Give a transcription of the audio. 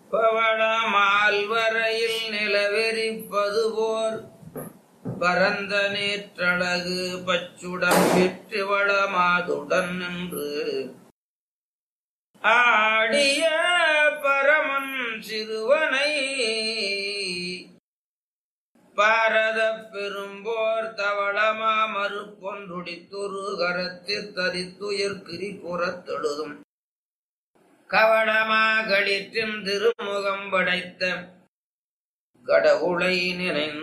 பவள மால்வரையில் நிலவெறிப்பது போர் பரந்த நேற்றழகு பச்சுடம் பெற்று வளமாதுடன் நின்று ஆடிய பரமன் சிறுவனை பாரத பெரும்போர் தவளமா மறுப்பொன்றுடித்துரு கரத்தில் தரித்துயர் கிரி புறத்தெழுதும் கவளமாகளிற்றின் திருமுகம் படைத்த கடவுளை நினைந்து